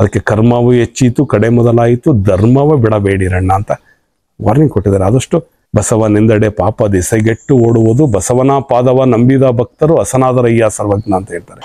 ಅದಕ್ಕೆ ಕರ್ಮವು ಹೆಚ್ಚಿತು ಕಡೆ ಮೊದಲಾಯಿತು ಧರ್ಮವ ಬಿಡಬೇಡಿರಣ್ಣ ಅಂತ ವಾರ್ನಿಂಗ್ ಕೊಟ್ಟಿದ್ದಾರೆ ಆದಷ್ಟು ಬಸವ ನಿಂದಡೆ ಪಾಪ ದಿಸೆಗೆಟ್ಟು ಓಡುವುದು ಬಸವನ ಪಾದವ ನಂಬಿದ ಭಕ್ತರು ಅಸನಾದರಯ್ಯ ಸರ್ವಜ್ಞ ಅಂತ ಹೇಳ್ತಾರೆ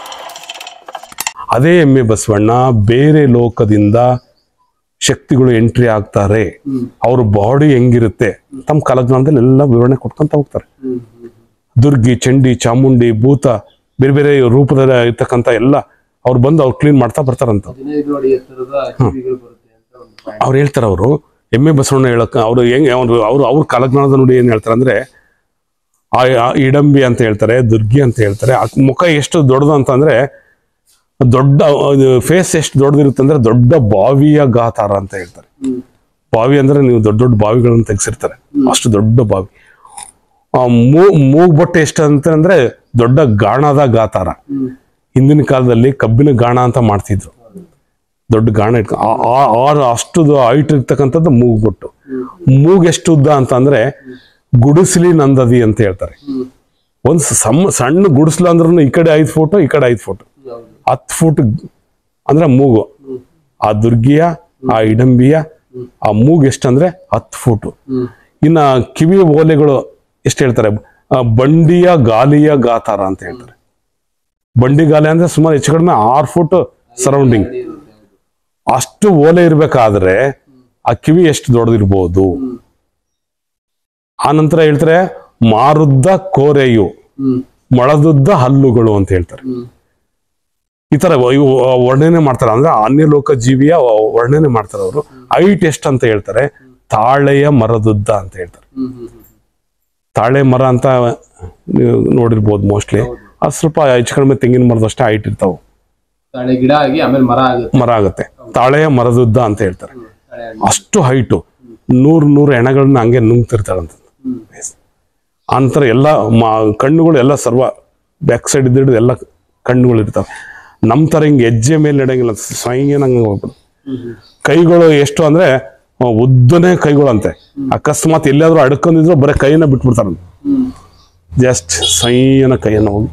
ಅದೇ ಎಮ್ಮೆ ಬಸವಣ್ಣ ಬೇರೆ ಲೋಕದಿಂದ ಶಕ್ತಿಗಳು ಎಂಟ್ರಿ ಆಗ್ತಾರೆ ಅವ್ರ ಬಾಡಿ ಹೆಂಗಿರುತ್ತೆ ತಮ್ಮ ಕಾಲಜ್ಞಾನದಲ್ಲಿ ಎಲ್ಲ ವಿವರಣೆ ಕೊಟ್ಕೊಂತ ಹೋಗ್ತಾರೆ ದುರ್ಗಿ ಚಂಡಿ ಚಾಮುಂಡಿ ಭೂತ ಬೇರೆ ಬೇರೆ ರೂಪದಲ್ಲಿ ಇರ್ತಕ್ಕಂಥ ಎಲ್ಲ ಅವ್ರು ಬಂದು ಅವ್ರು ಕ್ಲೀನ್ ಮಾಡ್ತಾ ಬರ್ತಾರಂತ ಹದಿನೈದು ಅಡಿ ಎತ್ತರದ ಕಿವಿಗಳು ಬರುತ್ತೆ ಅಂತ ಒಂದು ಪಾಯಿಂಟ್ ಅವ್ರು ಹೇಳ್ತಾರೆ ಅವರು ಎಮ್ಮೆ ಬಸವಣ್ಣ ಹೇಳಕ್ ಅವ್ರು ಹೆಂಗ್ ಅವ್ರು ಅವ್ರು ಅವ್ರ ಕಾಲಜ್ಞಾನದ ನೋಡಿ ಏನ್ ಹೇಳ್ತಾರೆ ಅಂದ್ರೆ ಆ ಆ ಇಡಂಬಿ ಅಂತ ಹೇಳ್ತಾರೆ ದುರ್ಗಿ ಅಂತ ಹೇಳ್ತಾರೆ ಆ ಮುಖ ಎಷ್ಟು ದೊಡ್ಡದು ಅಂತ ಅಂದ್ರೆ ದೊಡ್ಡ ಫೇಸ್ ಎಷ್ಟು ದೊಡ್ಡದಿರುತ್ತೆ ಅಂದ್ರೆ ದೊಡ್ಡ ಬಾವಿಯ ಗಾತಾರ ಅಂತ ಹೇಳ್ತಾರೆ ಹ್ಮ್ ಬಾವಿ ಅಂದ್ರೆ ನೀವು ದೊಡ್ಡ ದೊಡ್ಡ ಬಾವಿಗಳನ್ನು ತೆಗ್ಸಿರ್ತಾರೆ ಅಷ್ಟು ದೊಡ್ಡ ಬಾವಿ ಆ ಮೂ ಮೂಗ್ ಬೊಟ್ಟೆ ಎಷ್ಟು ಅಂತ ಅಂದ್ರೆ ದೊಡ್ಡ ಗಾಣದ ಗಾತಾರ ಹ್ಮ್ ಹಿಂದಿನ ಕಾಲದಲ್ಲಿ ಕಬ್ಬಿನ ಗಾಣ ಅಂತ ಮಾಡ್ತಿದ್ರು ದೊಡ್ಡ ಗಾಣ ಇಟ್ಕೊ ಆ- ಆ- ಆ ಅಷ್ಟು ಹೈಟ್ ಇರ್ತಕ್ಕಂಥದ್ದು ಮೂಗ್ಬೊಟ್ಟು ಮೂಗ್ ಎಷ್ಟು ಉದ್ದ ಅಂತ ಅಂದ್ರೆ ಗುಡಿಸಲಿ ನಂದದಿ ಅಂತ ಹೇಳ್ತಾರೆ ಹ್ಮ್ ಒಂದ್ ಸಣ್ಣ ಸಣ್ಣ ಗುಡಿಸ್ಲು ಅಂದ್ರೂ ಈ ಕಡೆ ಐದು ಫೋಟು ಈ ಕಡೆ ಐದು ಫೋಟು ಹೌದು ಹತ್ತು ಫೂಟ್ ಅಂದ್ರೆ ಮೂಗು ಆ ದುರ್ಗಿಯ ಆ ಇಡಂಬಿಯ ಆ ಮೂಗು ಎಷ್ಟಂದ್ರೆ ಹತ್ತು ಫೂಟು ಹ್ಮ್ ಇನ್ನ ಕಿವಿ ಓಲೆಗಳು ಎಷ್ಟು ಹೇಳ್ತಾರೆ ಆ ಬಂಡಿಯ ಗಾಲಿಯ ಗಾತಾರ ಅಂತ ಹೇಳ್ತಾರೆ ಬಂಡಿ ಗಾಲಿ ಅಂದ್ರೆ ಸುಮಾರು ಹೆಚ್ಚು ಕಡಿಮೆ ಆರು ಫುಟ್ ಸರೌಂಡಿಂಗ್ ಅಡಿ ಇರುತ್ತೆ ಹೌದು ಅಷ್ಟು ಓಲೆ ಇರ್ಬೇಕಾದ್ರೆ ಆ ಕಿವಿ ಎಷ್ಟು ದೊಡ್ಡದಿರ್ಬೋದು ಹ್ಮ್ ಆ ನಂತರ ಹೇಳ್ತಾರೆ ಮಾರುದ್ದ ಕೋರೆಯು ಹ್ಮ್ ಮೊಳದುದ್ದ ಹಲ್ಲುಗಳು ಅಂತ ಹೇಳ್ತಾರೆ ಹ್ಮ್ ಈ ತರ ಇವು ವರ್ಣನೆ ಮಾಡ್ತಾರೆ ಅಂದ್ರೆ ಅನ್ಯ ಲೋಕ ಜೀವಿಯ ವರ್ಣನೆ ಮಾಡ್ತಾರೆ ಅವರು ಹೈಟ್ ಎಷ್ಟು ಅಂತ ಹೇಳ್ತಾರೆ ತಾಳೆಯ ಮರದುದ್ದ ಅಂತ ಹೇಳ್ತಾರೆ ಹ್ಮ್ ಹ್ಮ್ ಹ್ಮ್ ತಾಳೆ ಮರ ಅಂತ ನೀವು ನೋಡಿರ್ಬೋದು ಮೋಸ್ಟ್ಲಿ ಅದು ಸ್ವಲ್ಪ ಹೆಚ್ಚು ಕಡಿಮೆ ತೆಂಗಿನ ಮರದಷ್ಟೇ ಹೈಟ್ ಇರ್ತಾವೆ ತಾಳೆ ಗಿಡ ಆಗಿ ಆಮೇಲೆ ಮರ ಆಗುತ್ತೆ ಮರ ಆಗುತ್ತೆ ತಾಳೆಯ ಮರದುದ್ದ ಅಂತ ಹೇಳ್ತಾರೆ ಹ್ಮ್. ತಾಳೆ ಹಣ್ಣು. ಅಷ್ಟು ಹೈಟು ನೂರು ನೂರು ಹೆಣಗಳನ್ನ ಹಂಗೆ ನುಂಗ್ತಿರ್ತಾರಂತ ಹ್ಮ್ ಅಂತರ ಎಲ್ಲ ಮ- ಕಣ್ಣುಗಳು ಎಲ್ಲ ಸರ್ವ ಬ್ಯಾಕ್ ಸೈಡ್ ಇದ್ದಿದ್ದು ಎಲ್ಲ ಕಣ್ಣುಗಳು ಇರ್ತಾವೆ ನಮ್ಮ ಥರ ಹಿಂಗೆ ಹೆಜ್ಜೆ ಮೇಲೆ ನಡೆಯಂಗಿಲ್ಲ ಸ್ವಯಂಗೆ ನಂಗೆ ಹೋಗ್ಬಿಡು ಹ್ಮ್ ಹ್ಮ್ ಕೈಗಳು ಎಷ್ಟು ಅಂದ್ರೆ ಆ, ಉದ್ದನೇ ಕೈಗಳು ಅಂತೆ ಅಕಸ್ಮಾತ್ ಎಲ್ಲಿಯಾದ್ರೂ ಅಡ್ಕೊಂಡಿದ್ರು ಬರೀ ಕೈನ ಬಿಟ್ಬಿಡ್ತಾರಂತೆ ಹ್ಮ್ ಜಸ್ಟ್ ಸೈಯನ ಕೈಯನ್ನು ಹೋಗಿ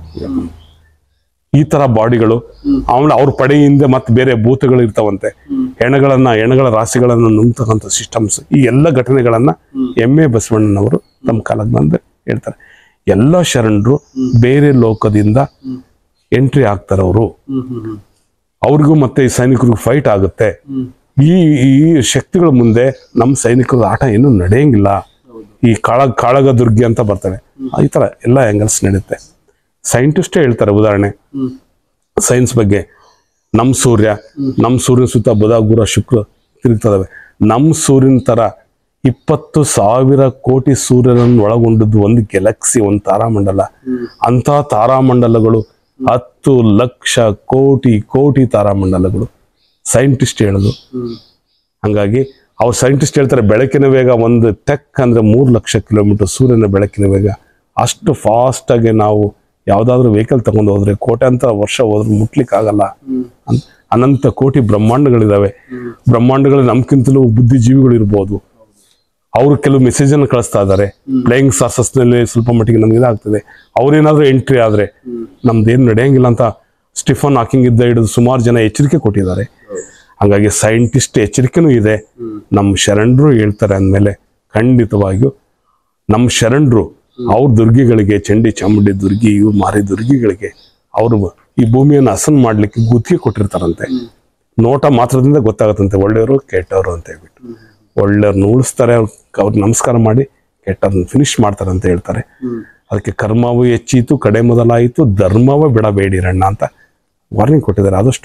ಈ ತರ ಬಾಡಿಗಳು ಆಮೇಲೆ ಅವ್ರ ಪಡೆ ಹಿಂದೆ ಮತ್ತೆ ಬೇರೆ ಭೂತಗಳು ಇರ್ತಾವಂತೆ ಹ್ಮ್. ಹೆಣಗಳನ್ನ ಹೆಣಗಳ ರಾಶಿಗಳನ್ನ ನುಂಗ್ತಕ್ಕಂಥ ಸಿಸ್ಟಮ್ಸ್ ಈ ಎಲ್ಲ ಘಟನೆಗಳನ್ನ ಎಂ ಎ ಬಸವಣ್ಣನವರು ತಮ್ಮ ಕಾಲಜ್ಞಾನದ ಹೇಳ್ತಾರೆ ಎಲ್ಲ ಶರಣರು ಬೇರೆ ಲೋಕದಿಂದ ಎಂಟ್ರಿ ಆಗ್ತಾರೆ ಅವರು ಹ್ಮ್ ಹ್ಮ್ ಹ್ಮ್ ಅವ್ರಿಗೂ ಮತ್ತೆ ಈ ಸೈನಿಕರಿಗೂ ಫೈಟ್ ಆಗುತ್ತೆ ಹ್ಮ್ ಈ ಈ ಶಕ್ತಿಗಳ ಮುಂದೆ ನಮ್ಮ ಸೈನಿಕರ ಆಟ ಏನು ನಡೆಯಂಗಿಲ್ಲ ಹೌದು ಈ ಕಾಳ ಕಾಳಗ ದುರ್ಗಿ ಅಂತ ಬರ್ತವೆ ಈ ತರ ಎಲ್ಲ ಆಂಗಲ್ಸ್ ನಡೆಯುತ್ತೆ ಸೈಂಟಿಸ್ಟೇ ಹೇಳ್ತಾರೆ ಉದಾಹರಣೆ ಹ್ಮ್ ಸೈನ್ಸ್ ಬಗ್ಗೆ ನಮ್ಮ ಸೂರ್ಯ ನಮ್ಮ ಸೂರ್ಯನ ಸುತ್ತ ಬುಧ ಗುರ ಶುಕ್ರ ತಿರುಗ್ತದವೆ ನಮ್ಮ ಸೂರ್ಯನ ತರ ಇಪ್ಪತ್ತು ಸಾವಿರ ಕೋಟಿ ಸೂರ್ಯನನ್ನು ಒಳಗೊಂಡದ್ದು ಒಂದು ಗ್ಯಾಲಕ್ಸಿ ಒಂದು ತಾರಾಮಂಡಲ ಅಂತ ತಾರಾಮಂಡಲಗಳು ಹತ್ತು ಲಕ್ಷ ಕೋಟಿ ಕೋಟಿ ತಾರಾಮಂಡಲಗಳು ಸೈಂಟಿಸ್ಟ್ ಹೇಳೋದು ಹ್ಮ್ ಹಂಗಾಗಿ ಅವ್ರು ಸೈಂಟಿಸ್ಟ್ ಹೇಳ್ತಾರೆ ಬೆಳಕಿನ ವೇಗ ಒಂದು ಟೆಕ್ ಅಂದ್ರೆ ಮೂರು ಲಕ್ಷ ಕಿಲೋಮೀಟರ್ ಸೂರ್ಯನ ಬೆಳಕಿನ ವೇಗ ಅಷ್ಟು ಫಾಸ್ಟ್ ಆಗಿ ನಾವು ಯಾವ್ದಾದ್ರು ವೆಹಿಕಲ್ ತಗೊಂಡು ಹೋದ್ರೆ ಕೋಟ್ಯಾಂತರ ವರ್ಷ ಹೋದ್ರೆ ಮುಟ್ಲಿಕ್ಕೆ ಆಗಲ್ಲ ಹ್ಮ್ ಅನ್- ಅನಂತ ಕೋಟಿ ಬ್ರಹ್ಮಾಂಡಗಳಿದಾವೆ ಬ್ರಹ್ಮಾಂಡಗಳು ನಮ್ಗಿಂತಲೂ ಬುದ್ಧಿಜೀವಿಗಳು ಇರ್ಬೋದು ಅವರು ಕೆಲವು ಮೆಸೇಜ್ ಅನ್ನು ಕಳಿಸ್ತಾ ಇದ್ದಾರೆ ಫ್ಲೈಯಿಂಗ್ ಸಾರ್ಸಸ್ ನಲ್ಲಿ ಸ್ವಲ್ಪ ಮಟ್ಟಿಗೆ ನಮ್ಗೆ ಇದಾಗ್ತದೆ ಅವ್ರೇನಾದ್ರೂ ಎಂಟ್ರಿ ಆದ್ರೆ ನಮ್ದೇನು ನಡೆಯಂಗಿಲ್ಲ ಅಂತ ಸ್ಟಿಫನ್ ಹಾಕಿಂಗ್ ಇದ್ದ ಹಿಡಿದು ಸುಮಾರು ಜನ ಎಚ್ಚರಿಕೆ ಕೊಟ್ಟಿದ್ದಾರೆ ಹಾಗಾಗಿ ಸೈಂಟಿಸ್ಟ್ ಎಚ್ಚರಿಕೆನೂ ಇದೆ ನಮ್ಮ ಶರಣರು ಹೇಳ್ತಾರೆ ಅಂದಮೇಲೆ ಖಂಡಿತವಾಗಿಯೂ ನಮ್ಮ ಶರಣರು ಅವ್ರ ದುರ್ಗಿಗಳಿಗೆ ಚಂಡಿ ಚಾಮುಂಡಿ ದುರ್ಗಿ ಇವು ಮಾರಿ ದುರ್ಗಿಗಳಿಗೆ ಅವರು ಈ ಭೂಮಿಯನ್ನು ಹಸನ್ ಮಾಡ್ಲಿಕ್ಕೆ ಗುತ್ತಿಗೆ ಕೊಟ್ಟಿರ್ತಾರಂತೆ ನೋಟ ಮಾತ್ರದಿಂದ ಗೊತ್ತಾಗತ್ತಂತೆ ಒಳ್ಳೆಯವರು ಕೆಟ್ಟವರು ಅಂತ ಹೇಳ್ಬಿಟ್ಟು ಒಳ್ಳೆಯವ್ರನ್ನ ಉಳಿಸ್ತಾರೆ ಅವ್ರಿಗೆ ನಮಸ್ಕಾರ ಮಾಡಿ ಕೆಟ್ಟವ್ರನ್ನ ಫಿನಿಶ್ ಮಾಡ್ತಾರೆ ಅಂತ ಹೇಳ್ತಾರೆ ಅದಕ್ಕೆ ಕರ್ಮವು ಹೆಚ್ಚಿತು ಕಡೆ ಮೊದಲಾಯಿತು ಧರ್ಮವ ಬಿಡಬೇಡಿರಣ್ಣ ಅಂತ ವಾರ್ನಿಂಗ್ ಕೊಟ್ಟಿದ್ದಾರೆ ಆದಷ್ಟು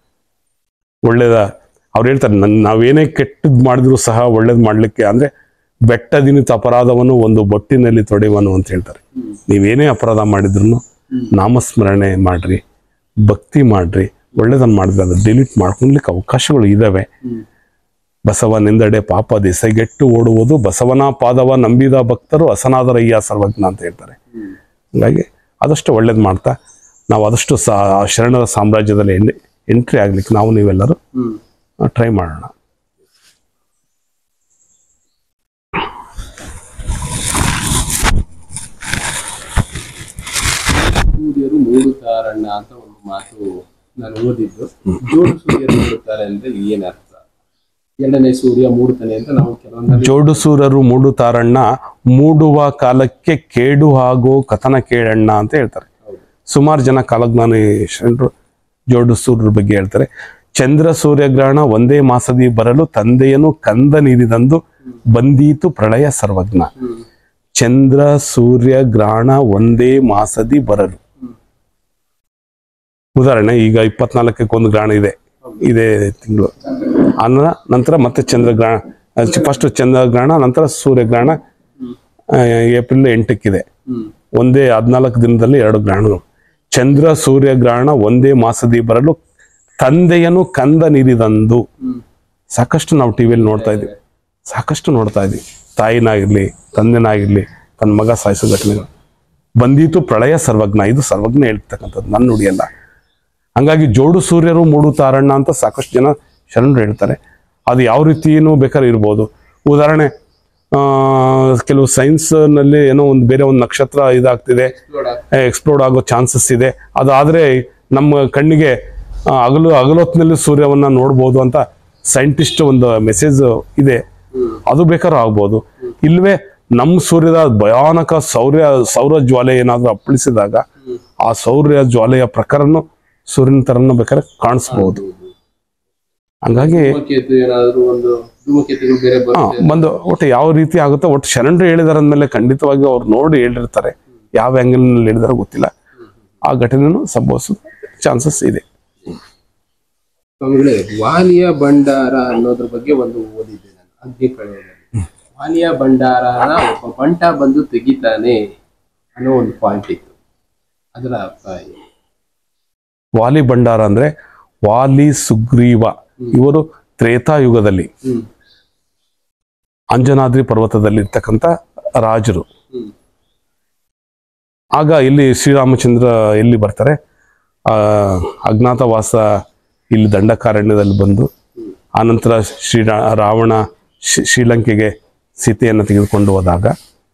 ಒಳ್ಳೇದ ಅವ್ರು ಹೇಳ್ತಾರೆ ನನ್ ನಾವೇನೇ ಕೆಟ್ಟದ್ ಮಾಡಿದ್ರು ಸಹ ಒಳ್ಳೇದ್ ಮಾಡ್ಲಿಕ್ಕೆ ಅಂದ್ರೆ ಬೆಟ್ಟದಿನಿತ ಅಪರಾಧವನ್ನು ಒಂದು ಬೊಟ್ಟಿನಲ್ಲಿ ತೊಡೆಯುವನು ಅಂತ ಹೇಳ್ತಾರೆ ನೀವೇನೇ ಅಪರಾಧ ಮಾಡಿದ್ರು ನಾಮಸ್ಮರಣೆ ಮಾಡ್ರಿ ಭಕ್ತಿ ಮಾಡ್ರಿ ಒಳ್ಳೇದನ್ನ ಮಾಡಿದ್ರೆ ಅದು ಡಿಲೀಟ್ ಮಾಡ್ಕೊಳ್ಲಿಕ್ಕೆ ಅವಕಾಶಗಳು ಇದಾವೆ ಬಸವ ನಿಂದಡೆ ಪಾಪ ದಿಸೆಗೆಟ್ಟು ಓಡುವುದು ಬಸವನ ಪಾದವ ನಂಬಿದ ಭಕ್ತರು ಅಸನಾದರಯ್ಯ ಸರ್ವಜ್ಞ ಅಂತ ಹೇಳ್ತಾರೆ ಹಂಗಾಗಿ ಆದಷ್ಟು ಒಳ್ಳೇದು ಮಾಡ್ತಾ ನಾವು ಆದಷ್ಟು ಸಾ ಶರಣರ ಸಾಮ್ರಾಜ್ಯದಲ್ಲಿ ಎಂಟ್ರಿ ಆಗ್ಲಿಕ್ಕೆ ನಾವು ನೀವೆಲ್ಲರೂ ಹ್ಮ್ ಟ್ರೈ ಮಾಡೋಣ ಸೂರ್ಯರು ಮೂಡುತ್ತಾರಣ್ಣ ಅಂತ ಒಂದು ಮಾತು ನಾನು ಓದಿದ್ದು ಜೋಡು ಸೂರ್ಯರು ಮೂಡುತ್ತಾರೆ ಅಂದ್ರೆ ಏನ್ ಅರ್ಥ ಎರಡನೇ ಸೂರ್ಯ ಮೂಡುತ್ತಾನೆ ಅಂತ ನಾವು ಕೆಲವೊಂದಲ್ಲಿ ಜೋಡುಸೂರರು ಮೂಡುತ್ತಾರಣ್ಣ ಮೂಡುವ ಕಾಲಕ್ಕೆ ಕೇಡು ಹಾಗೂ ಕಥನ ಕೇಳಣ್ಣ ಅಂತ ಹೇಳ್ತಾರೆ ಸುಮಾರು ಜನ ಕಾಲಜ್ಞಾನಿ ಶರಣರು ಜೋಡುಸೂರರ ಬಗ್ಗೆ ಹೇಳ್ತಾರೆ ಚಂದ್ರ ಸೂರ್ಯಗ್ರಹಣ ಒಂದೇ ಮಾಸದಿ ಬರಲು ತಂದೆಯನು ಕಂದ ನೀರಿದಂದು ಬಂದೀತು ಪ್ರಳಯ ಸರ್ವಜ್ಞ ಹ್ಮ್ ಚಂದ್ರ ಸೂರ್ಯ ಗ್ರಹಣ ಒಂದೇ ಮಾಸದಿ ಬರಲು ಉದಾಹರಣೆ ಈಗ ಇಪ್ಪತ್ನಾಲ್ಕಕ್ಕೆ ಒಂದು ಗ್ರಹಣ ಇದೆ ಇದೇ ತಿಂಗಳು ಅನ್ನ ನಂತರ ಮತ್ತೆ ಚಂದ್ರಗ್ರಹಣ ಫಸ್ಟ್ ಚಂದ್ರಗ್ರಹಣ ನಂತರ ಸೂರ್ಯಗ್ರಹಣ ಆ, ಏಪ್ರಿಲ್ ಎಂಟಕ್ಕಿದೆ ಹ್ಮ್ ಒಂದೇ ಹದಿನಾಲ್ಕು ದಿನದಲ್ಲಿ ಎರಡು ಗ್ರಹಣಗಳು ಚಂದ್ರ ಸೂರ್ಯ ಗ್ರಹಣ ಒಂದೇ ಮಾಸದಿ ಬರಲು ತಂದೆಯನು ಕಂದ ನೀರಿದಂದು ಹ್ಮ್ ಸಾಕಷ್ಟು ನಾವು ಟಿವಿಯಲ್ಲಿ ನೋಡ್ತಾ ಇದ್ದೀವಿ ಸಾಕಷ್ಟು ನೋಡ್ತಾ ಇದ್ದೀವಿ ತಾಯಿನಾಗಿರ್ಲಿ ತಂದೆನಾಗಿರ್ಲಿ ತನ್ನ ಮಗ ಸಾಯಿಸೋ ಘಟನೆಗಳು ಬಂದೀತು ಪ್ರಳಯ ಸರ್ವಜ್ಞ ಇದು ಸರ್ವಜ್ಞ ಹೇಳ್ತಕ್ಕಂಥದ್ದು ನನ್ನ ನುಡಿಯಲ್ಲ ಹಂಗಾಗಿ ಜೋಡು ಸೂರ್ಯರು ಮೂಡು ತಾರಣ್ಣ ಅಂತ ಸಾಕಷ್ಟು ಜನ ಶರಣರು ಹೇಳ್ತಾರೆ ಅದು ಯಾವ ರೀತಿಯೂ ಬೇಕಾದ್ರೆ ಇರ್ಬೋದು ಉದಾಹರಣೆ ಆ, ಕೆಲವು ಸೈನ್ಸ್ನಲ್ಲಿ ಏನೋ ಒಂದು ಬೇರೆ ಒಂದು ನಕ್ಷತ್ರ ಇದಾಗ್ತಿದೆ ನೋಡ ಎಕ್ಸ್ಪ್ಲೋರ್ಡ್ ಆಗೋ ಚಾನ್ಸಸ್ ಇದೆ ಅದಾದ್ರೆ ನಮ್ಮ ಕಣ್ಣಿಗೆ ಆ, ಹಗಲು ಹಗಲೊತ್ತಿನಲ್ಲಿ ಸೂರ್ಯವನ್ನ ನೋಡ್ಬೋದು ಅಂತ ಸೈಂಟಿಸ್ಟ್ ಒಂದು ಮೆಸೇಜ್ ಇದೆ ಹ್ಮ್ ಅದು ಬೇಕಾದ್ರೂ ಆಗ್ಬೋದು ಇಲ್ವೇ ನಮ್ಮ ಸೂರ್ಯದ ಭಯಾನಕ ಸೌರ್ಯ ಸೌರ ಜ್ವಾಲೆ ಏನಾದ್ರೂ ಅಪ್ಪಳಿಸಿದಾಗ ಹ್ಮ್ ಆ ಸೌರ್ಯ ಜ್ವಾಲೆಯ ಪ್ರಕಾರನು ಸೂರ್ಯನ ತರನು ಬೇಕಾದ್ರೆ ಕಾಣಿಸ್ಬೋದು ಹಂಗಾಗಿ ಧೂಮಕೇತು ಏನಾದ್ರು ಒಂದು ಧೂಮಕೇತುಗಳು ಬೇರೆ ಹಾ, ಬರುತ್ತೆ ಬಂದು ಒಟ್ಟು ಯಾವ ರೀತಿ ಆಗುತ್ತೋ ಒಟ್ಟು ಶರಣರು ಹೇಳಿದಾರ ಅಂದ್ಮೇಲೆ ಖಂಡಿತವಾಗಿ ಅವ್ರು ನೋಡಿ ಹೇಳಿರ್ತಾರೆ ಯಾವ ಆಂಗಲ್ ನಲ್ಲಿ ಹೇಳಿದಾರೋ ಗೊತ್ತಿಲ್ಲ ಆ ಘಟನೆನೂ ಸಂಭವಿಸೋ ಚಾನ್ಸಸ್ ಇದೆ ಸ್ವಾಮಿಗಳೇ ವಾಲಿಯ ಭಂಡಾರ ಅನ್ನೋದ್ರ ಬಗ್ಗೆ ಒಂದು ಓದಿದ್ದೆ ನಾನು ಅಗ್ನಿ ಪ್ರಯೋಗದಲ್ಲಿ ವಾಲಿಯ ಭಂಡಾರನ ಒಬ್ಬ ಬಂಟ ಬಂದು ತೆಗಿತಾನೆ ಅನ್ನೋ ಒಂದು ಪಾಯಿಂಟ್ ಇತ್ತು ಅದರ ಅರ್ಥ ಏನು? ವಾಲಿ ಭಂಡಾರ ಅಂದ್ರೆ ವಾಲಿ ಸುಗ್ರೀವ ಇವರು ತ್ರೇತಾಯುಗದಲ್ಲಿ ಹ್ಮ್ ಅಂಜನಾದ್ರಿ ಪರ್ವತದಲ್ಲಿ ಇರ್ತಕ್ಕಂಥ ರಾಜರು ಹ್ಮ್ ಆಗ ಇಲ್ಲಿ ಶ್ರೀರಾಮಚಂದ್ರ ಎಲ್ಲಿ ಬರ್ತಾರೆ ಆ ಅಜ್ಞಾತವಾಸ ಇಲ್ಲಿ ದಂಡಕಾರಣ್ಯದಲ್ಲಿ ಬಂದು ಆನಂತರ ಶ್ರೀ ರಾವಣ ಶಿ- ಶ್ರೀಲಂಕೆಗೆ ಸೀತೆಯನ್ನು ತೆಗೆದುಕೊಂಡು ಹೋದಾಗ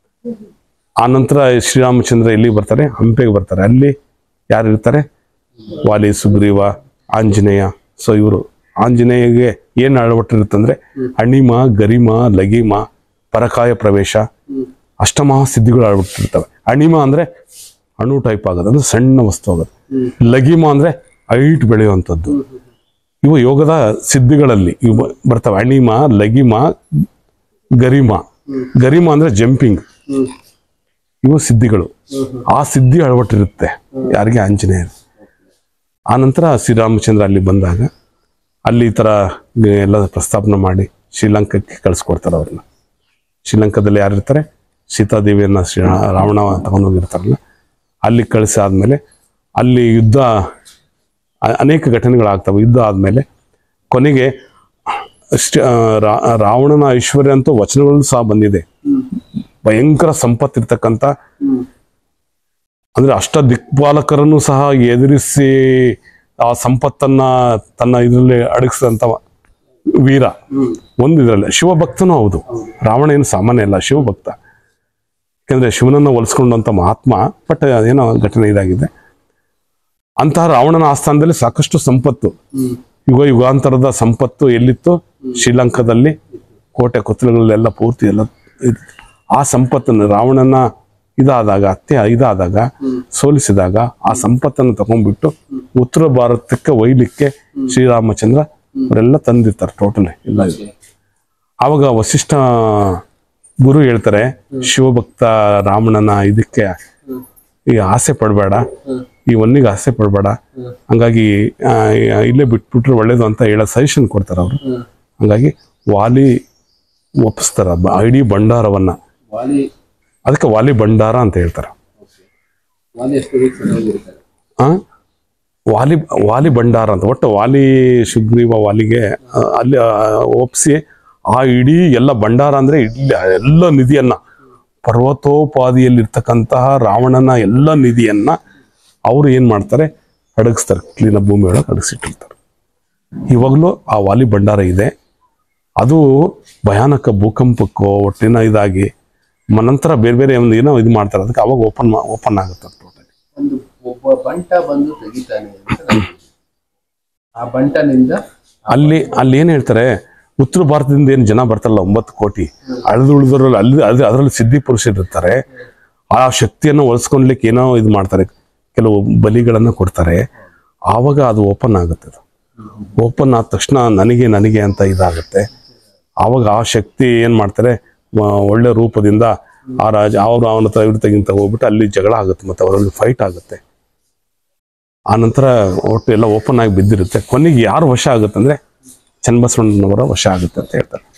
ಆನಂತರ ಶ್ರೀರಾಮಚಂದ್ರ ಎಲ್ಲಿ ಬರ್ತಾರೆ ಹಂಪೆಗೆ ಬರ್ತಾರೆ ಅಲ್ಲಿ ಯಾರು ಇರ್ತಾರೆ ವಾಲಿ ಸುಗ್ರೀವ ಆಂಜನೇಯ ಸೊ ಇವರು ಆಂಜನೇಯಗೆ ಏನು ಅಳವಟ್ಟಿರುತ್ತಂದ್ರೆ ಅಣಿಮ ಗರಿಮ ಲಗಿಮ ಪರಕಾಯ ಪ್ರವೇಶ ಹ್ಮ್ ಅಷ್ಟಮಹಾ ಸಿದ್ಧಿಗಳು ಅಳವಟ್ಟಿರ್ತವೆ ಅಣಿಮ ಅಂದ್ರೆ ಅಣು ಟೈಪ್ ಆಗೋದು ಅಂದ್ರೆ ಸಣ್ಣ ವಸ್ತು ಆಗೋದು ಹ್ಮ್ ಲಗಿಮ ಅಂದ್ರೆ ಹೈಟ್ ಬೆಳೆಯುವಂಥದ್ದು ಹ್ಮ್ ಹ್ಮ್ ಇವು ಯೋಗದ ಸಿದ್ಧಿಗಳಲ್ಲಿ ಇವು ಬ- ಬರ್ತವೆ ಅಣಿಮ ಲಗಿಮ ಗರಿಮ ಹ್ಮ್. ಗರಿಮ ಅಂದ್ರೆ ಜಂಪಿಂಗ್ ಹ್ಮ್ ಇವು ಸಿದ್ಧಿಗಳು ಹ್ಮ್ ಹ್ಮ್ ಆ ಸಿದ್ಧಿ ಅಳವಟ್ಟಿರುತ್ತೆ ಯಾರಿಗೆ ಆಂಜನೇಯ ಆ ನಂತರ ಶ್ರೀರಾಮಚಂದ್ರ ಅಲ್ಲಿ ಬಂದಾಗ ಅಲ್ಲಿ ಈ ಥರ ಎಲ್ಲ ಪ್ರಸ್ತಾಪನೆ ಮಾಡಿ ಶ್ರೀಲಂಕಕ್ಕೆ ಕಳಿಸ್ಕೊಡ್ತಾರೆ ಅವ್ರನ್ನ ಶ್ರೀಲಂಕಾದಲ್ಲಿ ಯಾರಿರ್ತಾರೆ ಸೀತಾದೇವಿಯನ್ನ ಶ್ರೀ ರಾವಣ ತಗೊಂಡೋಗಿರ್ತಾರಲ್ಲ ಅಲ್ಲಿ ಕಳಿಸಿ ಆದ್ಮೇಲೆ ಅಲ್ಲಿ ಯುದ್ಧ ಅ- ಅನೇಕ ಘಟನೆಗಳಾಗ್ತವೆ ಯುದ್ಧ ಆದ್ಮೇಲೆ ಕೊನೆಗೆ ಶ್ರೀ- ಆ, ರಾ- ರಾವಣನ ಐಶ್ವರ್ಯ ಅಂತೂ ವಚನಗಳಲ್ಲೂ ಸಹ ಬಂದಿದೆ ಹ್ಮ್ ಭಯಂಕರ ಸಂಪತ್ತಿರ್ತಕ್ಕಂಥ ಹ್ಮ್ ಅಂದ್ರೆ ಅಷ್ಟ ದಿಕ್ಪಾಲಕರನ್ನು ಸಹ ಎದುರಿಸಿ ಆ ಸಂಪತ್ತನ್ನ ತನ್ನ ಇದರಲ್ಲಿ ಅಡಗಿಸಿದಂತ ವೀರ ಹ್ಮ್ ಒಂದು ಇದರಲ್ಲಿ ಶಿವಭಕ್ತನೂ ಹೌದು ರಾವಣ ಏನು ಸಾಮಾನ್ಯ ಅಲ್ಲ ಶಿವಭಕ್ತ ಯಾಕಂದ್ರೆ ಶಿವನನ್ನ ಒಲಿಸ್ಕೊಂಡಂತ ಮಹಾತ್ಮ ಬಟ್ ಏನೋ ಘಟನೆ ಇದಾಗಿದೆ ಅಂತಹ ರಾವಣನ ಆಸ್ಥಾನದಲ್ಲಿ ಸಾಕಷ್ಟು ಸಂಪತ್ತು ಹ್ಮ್ ಯುಗ ಯುಗಾಂತರದ ಸಂಪತ್ತು ಎಲ್ಲಿತ್ತು ಶ್ರೀಲಂಕಾದಲ್ಲಿ ಕೋಟೆ ಕೊತ್ತಲುಗಳೆಲ್ಲ ಪೂರ್ತಿ ಎಲ್ಲ ಇತ್ತು. ಆ ಸಂಪತ್ತನ್ನು ರಾವಣನ ಇದಾದಾಗ ಅತ್ಯ ಇದಾದಾಗ ಸೋಲಿಸಿದಾಗ ಆ ಸಂಪತ್ತನ್ನು ತಗೊಂಡ್ಬಿಟ್ಟು ಉತ್ತರ ಭಾರತಕ್ಕೆ ಒಯ್ಲಿಕ್ಕೆ ಶ್ರೀರಾಮಚಂದ್ರ ಅವರೆಲ್ಲ ತಂದಿರ್ತಾರೆ ಟೋಟಲ್ ಎಲ್ಲ ಇದು. ಆವಾಗ ವಸಿಷ್ಠ ಗುರು ಹೇಳ್ತಾರೆ ಶಿವಭಕ್ತ ರಾವಣನ ಇದಕ್ಕೆ ಈ ಆಸೆ ಪಡಬೇಡ ಈ ಒನ್ನಿಗೆ ಆಸೆ ಪಡಬೇಡ ಹಂಗಾಗಿ ಆ, ಇಲ್ಲೇ ಬಿಟ್ಬಿಟ್ರೆ ಒಳ್ಳೇದು ಅಂತ ಹೇಳೋ ಸಜೆಷನ್ ಕೊಡ್ತಾರೆ ಅವರು ಹ್ಮ್ ಹಂಗಾಗಿ ವಾಲಿ ಒಪ್ಪಿಸ್ತಾರ ಬ- ಇಡೀ ಭಂಡಾರವನ್ನ ವಾಲಿ ಅದಕ್ಕೆ ವಾಲಿ ಭಂಡಾರ ಅಂತ ಹೇಳ್ತಾರೆ ವಾಲಿ ಎಷ್ಟು ವೀಕ್ ಹೋಗಿರ್ತಾರೆ ಆ ವಾಲಿ ವಾಲಿ ಭಂಡಾರ ಅಂತ ಒಟ್ಟು ವಾಲಿ ಸುಗ್ರೀವ ವಾಲಿಗೆ ಆ, ಅಲ್ಲಿ ಒಪ್ಸಿ ಆ ಇಡೀ ಎಲ್ಲ ಭಂಡಾರ ಅಂದ್ರೆ ಇಡೀ ಎಲ್ಲ ನಿಧಿಯನ್ನ ಪರ್ವತೋಪಾದಿಯಲ್ಲಿರ್ತಕ್ಕಂತಹ ರಾವಣನ ಎಲ್ಲ ನಿಧಿಯನ್ನ ಅವರು ಏನ್ ಮಾಡ್ತಾರೆ ಅಡಗಿಸ್ತಾರೆ ಕ್ಲೀನ ಭೂಮಿ ಒಳಗೆ ಅಡಗಿಸಿಟ್ಟಿರ್ತಾರೆ ಇವಾಗಲೂ ಆ ವಾಲಿ ಭಂಡಾರ ಇದೆ ಅದು ಭಯಾನಕ ಭೂಕಂಪಕ್ಕೋ ಒಟ್ಟಿನ ಇದಾಗಿ ಮ- ನಂತರ ಬೇರೆ ಬೇರೆ ಒಂದು ಏನೋ ಇದು ಮಾಡ್ತಾರೆ ಅದಕ್ಕೆ ಅವಾಗ ಓಪನ್ ಓಪನ್ ಆಗುತ್ತೆ ಟೋಟಲ್ ಒಂದು ಒಬ್ಬ ಬಂಟ ಬಂದು ತೆಗಿತಾನೆ ಅಂತ ನಾನು ಆ ಬಂಟನಿಂದ ಅಲ್ಲಿ ಅಲ್ಲಿ ಏನ್ ಹೇಳ್ತಾರೆ ಉತ್ತರ ಭಾರತದಿಂದ ಏನು ಜನ ಬರ್ತಾರಲ್ಲ ಒಂಬತ್ತು ಕೋಟಿ ಅಳೆದು ಉಳಿದವರಲ್ಲಿ ಅಲ್ಲಿ ಅದು ಅದರಲ್ಲಿ ಸಿದ್ಧಿ ಪುರುಷರು ಇರ್ತಾರೆ ಆ ಶಕ್ತಿಯನ್ನು ಒಲಿಸ್ಕೊಳ್ಲಿಕ್ಕೆ ಏನೋ ಇದು ಮಾಡ್ತಾರೆ ಕೆಲವು ಬಲಿಗಳನ್ನ ಕೊಡ್ತಾರೆ ಆವಾಗ ಅದು ಓಪನ್ ಆಗುತ್ತೆ ಅದು ಓಪನ್ ಆದ ತಕ್ಷಣ ನನಗೆ ನನಗೆ ಅಂತ ಇದಾಗುತ್ತೆ ಆವಾಗ ಆ ಶಕ್ತಿ ಏನ್ ಮಾಡ್ತಾರೆ ಮ- ಒಳ್ಳೆ ರೂಪದಿಂದ ಆ ರಾಜ ಅವರು ಅವನ ಹತ್ರ ಇವ್ರ ತೆಗಿಂತ ಹೋಗ್ಬಿಟ್ಟು ಅಲ್ಲಿ ಜಗಳ ಆಗುತ್ತೆ ಮತ್ತೆ ಅವರಲ್ಲಿ ಫೈಟ್ ಆಗುತ್ತೆ ಆ ನಂತರ ಒಟ್ಟು ಎಲ್ಲ ಓಪನ್ ಆಗಿ ಬಿದ್ದಿರುತ್ತೆ ಕೊನೆಗೆ ಯಾರು ವಶ ಆಗುತ್ತೆ ಅಂದ್ರೆ ಚನ್ನಬಸವಣ್ಣನವರ ವಶ ಆಗುತ್ತೆ ಅಂತ ಹೇಳ್ತಾರೆ